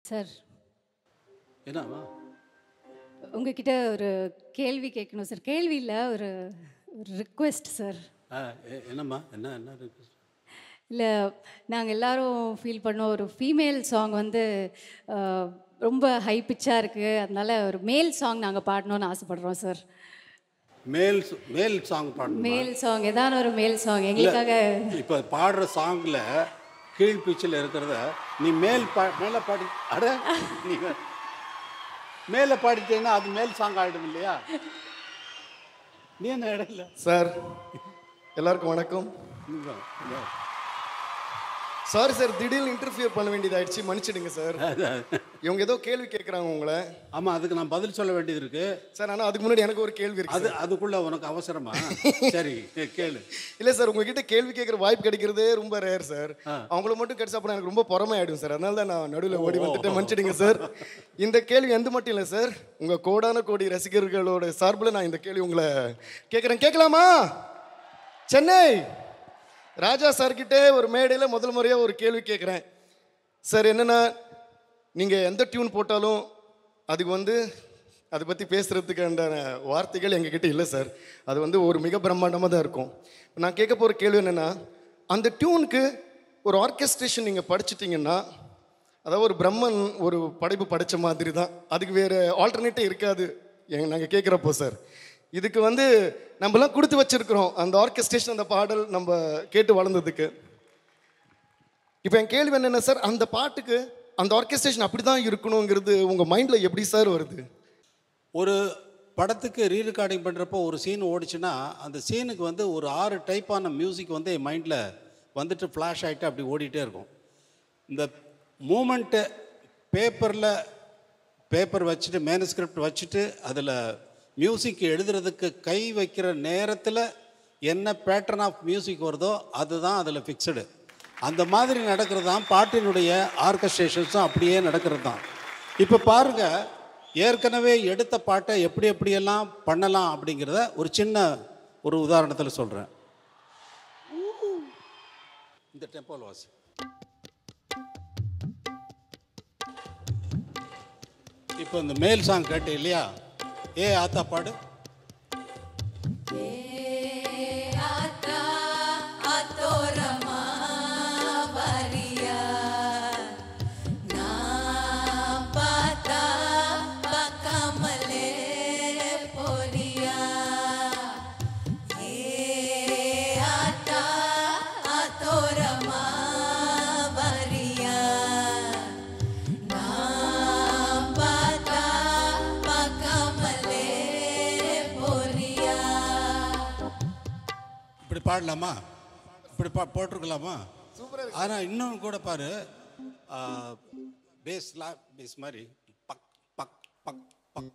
sir என்னம்மா உங்ககிட்ட ஒரு கேள்வி கேட்கணும் சார் கேள்வி இல்லை ஒரு ஒரு ரிக்வெஸ்ட் சார் ஆ, எ- என்னம்மா என்ன என்ன இருக்கு இல்லை நாங்கள் எல்லாரும் ஃபீல் பண்ணோம் ஒரு ஃபீமேல் சாங் வந்து அஹ், ரொம்ப ஹை பிச்சாக இருக்குது அதனால ஒரு மேல் சாங் நாங்கள் பாடணும்னு ஆசைப்படுறோம் சார் மேல் ச- மேல் சாங் பாடணும் மேல் சாங் ஏதான ஒரு மேல் சாங் எங்களுக்காக இப்போ பாடுற சாங்கில் கீழ் பிச்சில் இருக்கிறத நீ மேல் பா மேலே பாடி அட நீ வே- மேலே பாடிட்டேன்னா அது மேல் சாங் ஆகிடும் இல்லையா நீ என்ன இடத்துல சார் எல்லாருக்கும் வணக்கம் சாரி சார் திடீர்னு இன்டர்ஃபியர் பண்ண வேண்டியதாயிடுச்சு மன்னிச்சிடுங்க சார் இவங்க ஏதோ கேள்வி கேட்குறாங்க உங்களை ஆமாம் அதுக்கு நான் பதில் சொல்ல வேண்டியது இருக்கு சார் ஆனால் அதுக்கு முன்னாடி எனக்கு ஒரு கேள்வி இருக்கு அது அதுக்குள்ள உனக்கு அவசரமா சரி கே- கேளு இல்லை சார் உங்ககிட்ட கேள்வி கேட்குற வாய்ப்பு கிடைக்கிறதே ரொம்ப ரேர் சார் அவங்கள மட்டும் கிடைச்சா அப்புறம் எனக்கு ரொம்ப பொறாமை ஆயிடும் சார் அதனால தான் நான் நடுவில் ஓடி வந்துட்டு மன்னிச்சிடுங்க சார் இந்த கேள்வி எந்த மட்டும் இல்லை சார் உங்கள் கோடான கோடி ரசிகர்களோட சார்பில் நான் இந்த கேள்வி உங்களை கேட்குறேன் கேட்கலாமா சென்னை ராஜா சார்கிட்டே ஒரு மேடையில் முதல் முறையாக ஒரு கேள்வி கேட்குறேன் சார் என்னென்னா நீங்கள் எந்த டியூன் போட்டாலும் அதுக்கு வந்து அதை பற்றி பேசுகிறதுக்கான வார்த்தைகள் எங்ககிட்ட இல்லை சார் அது வந்து ஒரு மிக பிரம்மாண்டமாக தான் இருக்கும் நான் கேட்க போகிற கேள்வி என்னென்னா அந்த டியூனுக்கு ஒரு ஆர்கெஸ்ட்ரேஷன் நீங்கள் படிச்சிட்டிங்கன்னா அதாவது ஒரு பிரம்மன் ஒரு படைப்பு படைச்ச மாதிரி தான் அதுக்கு வேறு ஆல்டர்னேட்டே இருக்காது எங்க நாங்கள் கேட்குறப்போ சார் இதுக்கு வந்து நம்மலாம் கொடுத்து வச்சிருக்கிறோம் அந்த ஆர்கெஸ்ட்ரேஷன் அந்த பாடல் நம்ம கேட்டு வளர்ந்ததுக்கு இப்போ என் கேள்வி என்னென்ன சார் அந்த பாட்டுக்கு அந்த ஆர்கெஸ்ட்ரேஷன் அப்படி தான் இருக்கணுங்கிறது உங்கள் மைண்டில் எப்படி சார் வருது ஒரு படத்துக்கு ரீ ரெக்கார்டிங் பண்ணுறப்போ ஒரு சீன் ஓடிச்சுன்னா அந்த சீனுக்கு வந்து ஒரு ஆறு டைப்பான மியூசிக் வந்து என் மைண்டில் வந்துட்டு ஃப்ளாஷ் ஆகிட்டு அப்படி ஓடிட்டே இருக்கும் இந்த மூமெண்ட்டு பேப்பரில் பேப்பர் வச்சுட்டு மேனுஸ்கிரிப்ட் வச்சுட்டு அதில் மியூசிக் எழுதுறதுக்கு கை வைக்கிற நேரத்தில் என்ன பேட்டர்ன் ஆஃப் மியூசிக் வருதோ அதுதான் அதில் ஃபிக்ஸடு அந்த மாதிரி நடக்கிறது தான் பாட்டினுடைய ஆர்கஸ்ட்ரேஷன்ஸும் அப்படியே நடக்கிறது தான் இப்போ பாருங்கள் ஏற்கனவே எடுத்த பாட்டை எப்படி எப்படியெல்லாம் பண்ணலாம் அப்படிங்கிறத ஒரு சின்ன ஒரு உதாரணத்தில் சொல்கிறேன் இந்த டெம்போல் வாசி இப்போ இந்த மேல் சாங் கேட்டு இல்லையா ஏ ஆத்தா பாடு இப்படி பாடலாமா இப்படி பா போட்டிருக்கலாமா ஆனால் இன்னொன்று கூட பாரு பேஸ் லா பேஸ் மாதிரி பக் பக் பக் பக்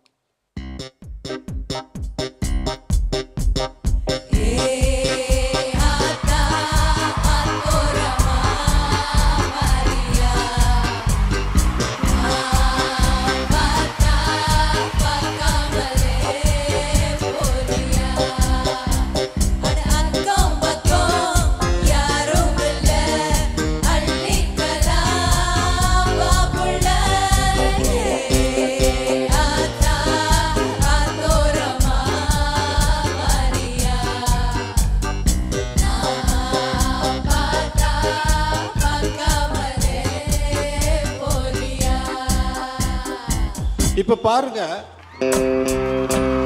இப்போ பாருங்க